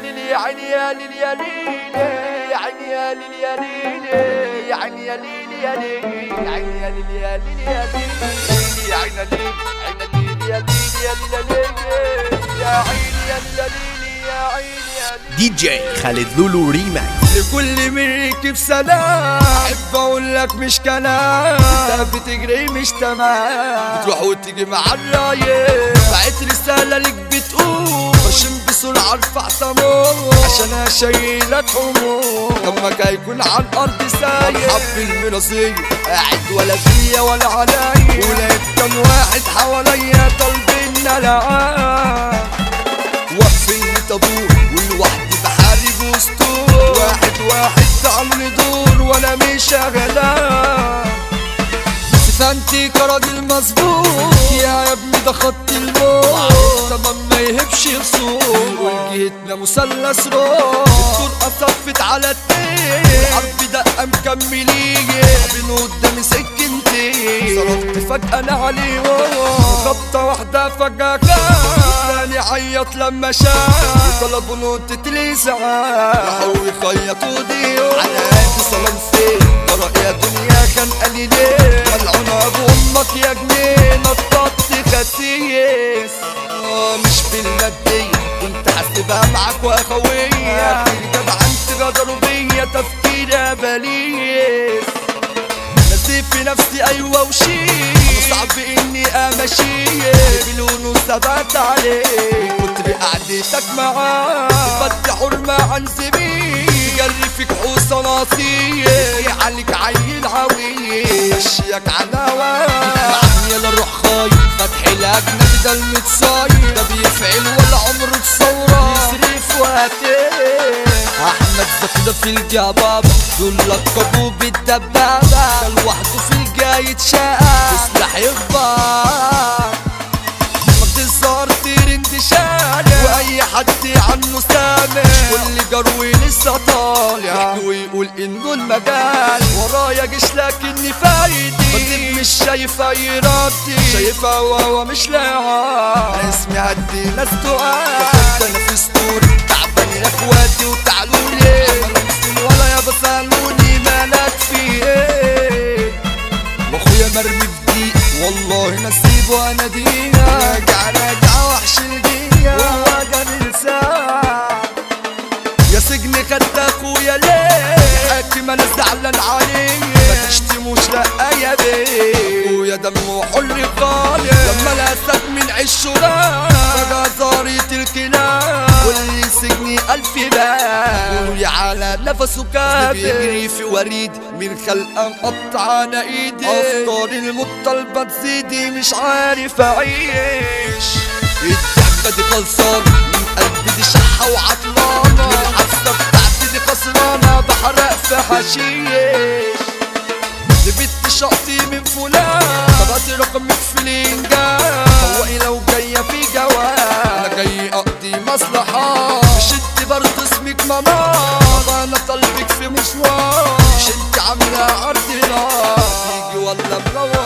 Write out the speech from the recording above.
ليلي يا عيني يا ليلي يا ليلي يا عيني يا ليلي يا ليلي يا عيني يا ليلي يا ليلي يا عيني يا ليلي يا ليلي يا ليلي يا عيني ليلي عيني ليلي يا ليلي يا ليلي يا عيني يا ليلي يا عيني يا ليلي دي جي خالد لولو ريماكس لكل من ركب سلام احب اقول لك مش كلام انت بتجري مش تمام بتروح وتيجي مع الرايق بعت رسالة ليك بتقول برشم بسرعة ارفع سمور عشان اشيلك هموم دمك هيكون على الارض سايق مرحب بالمناصير قاعد ولا فيا ولا عليا ولقيت كام واحد حواليا طالبين العاب واقفين طابور والوحدي بحارب وسطور واحد واحد عمري دور وانا مش شغلان سفنتي كراجل مظبوط يا ابني ده خط الموت تمام ما يهبش خصوم وجهتنا مثلث روح الطرقة صفت على التين الحرب دقة مكملين بين قدامي سكنتين صرفت فجأة انا عليهم خبطة واحدة فجأة الثاني عيط لما شاف طلبوا نوتة لي ساعات راحوا يخيطوا ديهم على قد سلام فين ترى يا دنيا كان قالي ليه ملعون ابو امك يا جنيه نططت خسيس آه مش بالمادية كنت حاسبها معاك واخوية جدع انت غدروا بيا تفكير بليس نسيب في نفسي ايوه وشيء صعب اني امشي بلونه ثبات عليه كتر قعدتك معاه بدي حرمة عن زميل تجري فيك حوصة نصية عليك عيل عويل مشيك على هواك يلا روح خايف فتح الاجنبي ده المتصايد ده بيفعل ولا عمره تصوره يصرف وقتين احمد زكي ده في الجبابة دول لقبوه بالدبابة ده لوحده في الجاي يتشقى يسلح يخبر مجد الزهر ترند شارع واي حد عنه سامع كل جروي لسه طالع يحكي ويقول انه المجال ورايا جيش لكني فايدي بكتب مش شايفه يردي شايفه وهو مش لاعب انا اسمي هدي ناس تقال كنت انا في ستوري تعبان يا اخواتي وتعالوا لي ولا يا بسالوني مالك في ايه واخويا مرمي في ضيق والله نسيبه انا دينا راجع راجع وحش الدنيا وهو جميل ساعة يا سجن خدت اخويا ليه حاكم انا زعلان عليه ما تشتموش لا يا بيه ويا دمه حر خالص لما الاسد من عشه فجأة زارت الكلاب واللي سجني ألف باب ويا على نفسه كاب بيجري في وريد من خلقه مقطعانة ايدي افطار المطلبة تزيدي مش عارف اعيش الضحكة دي خلصان من قلبي دي شحة وعطلانة من الحاسة بتاعتي دي خسرانة بحرق في حشيش لبت شقطي من فلان طبقت رقمك في الانجاز فوقي لو جاية في جواب انا جاي اقضي مصلحة مش انت برضه اسمك ماما انا طالبك في مشوار مش انت عاملة عرض نار تيجي ولا مروح